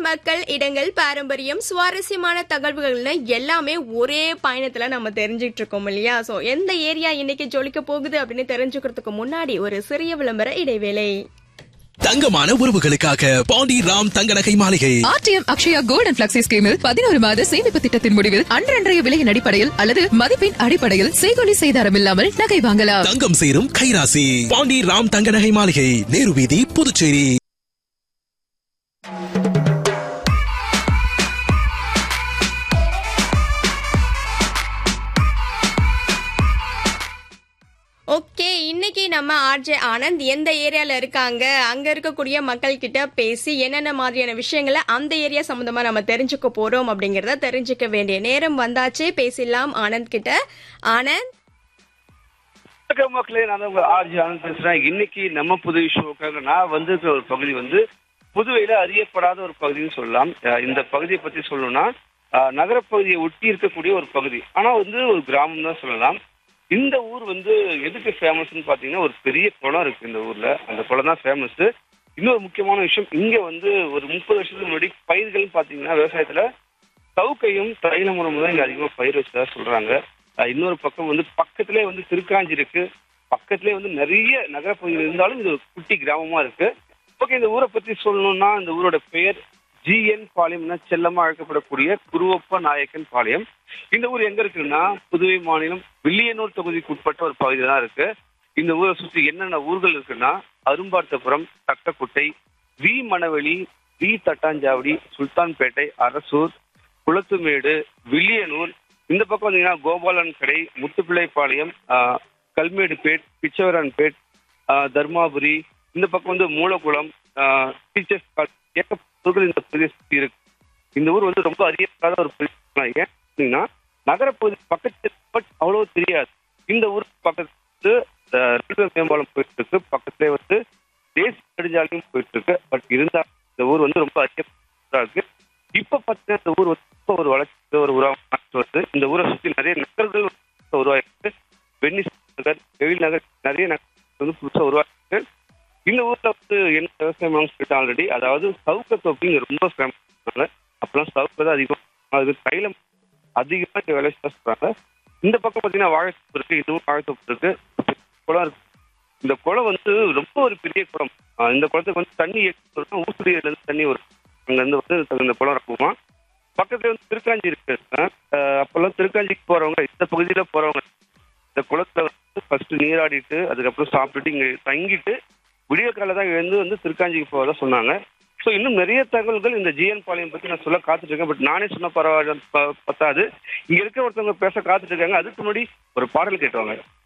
மக்கள் இடங்கள் பாரம்பரியம் சுவாரஸ்யமான தகவல்கள்னு எல்லாமே ஒரே பயணத்துல நம்ம தெரிஞ்சுட்டு இருக்கோம் இல்லையா சோ எந்த ஏரியா இன்னைக்கு ஜொலிக்க போகுது அப்படின்னு தெரிஞ்சுக்கிறதுக்கு முன்னாடி ஒரு சிறிய விளம்பர இடைவேளை தங்கமான உறவுகளுக்காக பாண்டி ராம் தங்க நகை மாளிகை RTM Akshaya gold and flexi ஸ்கீமில் பதினோரு மாத சேமிப்பு திட்டத்தின் முடிவில் அன்றன்றைய விலையின் அடிப்படையில் அல்லது மதிப்பின் அடிப்படையில் செய்கொலி செய்தாரம் இல்லாமல் நகை வாங்கலாம் தங்கம் சேரும் கைராசி பாண்டி ராம் தங்க நகை மாளிகை நேரு வீதி புதுச்சேரி ஓகே இன்னைக்கு நம்ம ஆர்ஜே ஆனந்த் எந்த ஏரியால இருக்காங்க அங்க இருக்கக்கூடிய மக்கள் கிட்ட பேசி என்னென்ன மாதிரியான விஷயங்களை அந்த ஏரியா சம்பந்தமா நம்ம தெரிஞ்சுக்க போறோம் அப்படிங்கறத தெரிஞ்சுக்க வேண்டிய நேரம் வந்தாச்சு பேசிடலாம் ஆனந்த் கிட்ட ஆனந்த் வணக்கம் மக்களே நான் தான் உங்க ஆர்ஜி ஆனந்த் பேசுறேன் இன்னைக்கு நம்ம புதுவை ஷோக்காக நான் வந்திருக்கிற ஒரு பகுதி வந்து புதுவையில அறியப்படாத ஒரு பகுதின்னு சொல்லலாம் அஹ் இந்த பகுதியை பத்தி சொல்லணும்னா அஹ் நகரப்பகுதியை ஒட்டி இருக்கக்கூடிய ஒரு பகுதி ஆனா வந்து ஒரு கிராமம் தான் சொல்லலாம் இந்த ஊர் வந்து எதுக்கு ஃபேமஸ்னு பாத்தீங்கன்னா ஒரு பெரிய குளம் இருக்கு இந்த ஊர்ல அந்த குளம் தான் ஃபேமஸ் இன்னொரு முக்கியமான விஷயம் இங்க வந்து ஒரு முப்பது வருஷத்துக்கு முன்னாடி பயிர்கள்னு பாத்தீங்கன்னா விவசாயத்துல சவுக்கையும் தைல முறையும் தான் இங்க அதிகமா பயிர் வச்சதா சொல்றாங்க அஹ் இன்னொரு பக்கம் வந்து பக்கத்திலே வந்து திருக்காஞ்சி இருக்கு பக்கத்திலே வந்து நிறைய நகரப்பகுதிகள் இருந்தாலும் இது ஒரு குட்டி கிராமமா இருக்கு ஓகே இந்த ஊரை பத்தி சொல்லணும்னா இந்த ஊரோட பெயர் ஜிஎன் பாளையம்னா செல்லமா அழைக்கப்படக்கூடிய குருவப்ப நாயக்கன் பாளையம் இந்த ஊர் எங்க இருக்குன்னா புதுவை மாநிலம் வில்லியனூர் தொகுதிக்கு உட்பட்ட ஒரு பகுதி தான் இருக்கு இந்த ஊரை சுற்றி என்னென்ன ஊர்கள் இருக்குன்னா அரும்பார்த்தபுரம் தட்டக்குட்டை வி மணவெளி வி தட்டாஞ்சாவடி சுல்தான்பேட்டை அரசூர் குளத்துமேடு வில்லியனூர் இந்த பக்கம் வந்தீங்கன்னா கோபாலன் கடை முத்துப்பிள்ளைப்பாளையம் ஆஹ், கல்மேடுபேட் பிச்சவரான்பேட் ஆஹ், தர்மாபுரி இந்த பக்கம் வந்து மூலகுளம் ஆஹ், டீச்சர்ஸ் காலேஜ், ஏகப்பட்ட இந்த பகுதியை சுற்றி இருக்கு இந்த ஊர் வந்து ரொம்ப அறியப்படாத ஒரு பகுதி ஏன் அப்படின்னா நகரப்பகுதி பக்கத்து பட் அவ்வளவு தெரியாது இந்த ஊர் பக்கத்து ஆஹ், ரயில்வே மேம்பாலம் போயிட்டு இருக்கு பக்கத்துலேயே வந்து தேசிய நெடுஞ்சாலையும் போயிட்டு இருக்கு பட் இருந்தா இந்த ஊர் வந்து ரொம்ப அறியப்பட்டதா இருக்கு இப்ப பார்த்தீங்கன்னா இந்த ஊர் வந்து இப்ப ஒரு வளர்ச்சி ஒரு உருவாக்கம் வருது இந்த ஊரை சுத்தி நிறைய நகர்கள் உருவாயிருக்கு வெனிஸ் நகர் எழில் நகர் நிறைய நகர் வந்து புதுசா உருவாயிருக்கு இந்த ஊர்ல வந்து என்ன விவசாயம் சொல்லிட்டு ஆல்ரெடி அதாவது சவுக்க தொப்பி இங்க ரொம்ப ஃபேமஸ் அப்பெல்லாம் சவுக்க தான் அதிகம் அது தைலம் அதிகமா இங்க விளைச்சா சொல்றாங்க இந்த பக்கம் பாத்தீங்கன்னா வாழைத்தோப்பு இருக்கு இதுவும் வாழைத்தோப்பு இருக்கு குளம் இருக்கு இந்த குளம் வந்து ரொம்ப ஒரு பெரிய குளம் ஆஹ் இந்த குளத்துக்கு வந்து தண்ணி எப்படி ஊசுடியில இருந்து தண்ணி வரும் அங்க இருந்து வந்து இந்த குளம் இருக்குமா பக்கத்துல வந்து திருக்காஞ்சி இருக்கு ஆஹ் அப்பெல்லாம் திருக்காஞ்சிக்கு போறவங்க இந்த பகுதியில போறவங்க இந்த குளத்துல வந்து ஃபர்ஸ்ட் நீராடிட்டு அதுக்கப்புறம் சாப்பிட்டுட்டு இங்க தங்கிட்டு விடிய காலை தான் எழுந்து வந்து திருக்காஞ்சிக்கு போறதா சொன்னாங்க ஸோ இன்னும் நிறைய தகவல்கள் இந்த ஜிஎன் பாளையம் பத்தி நான் சொல்ல காத்துட்டு இருக்கேன் பட் நானே சொன்ன பரவாயில்ல ப- பத்தாது இங்க இருக்க ஒருத்தவங்க பேச காத்துட்டு இருக்காங்க அதுக்கு முன்னாடி ஒரு பாடல் கேட்டுவாங்க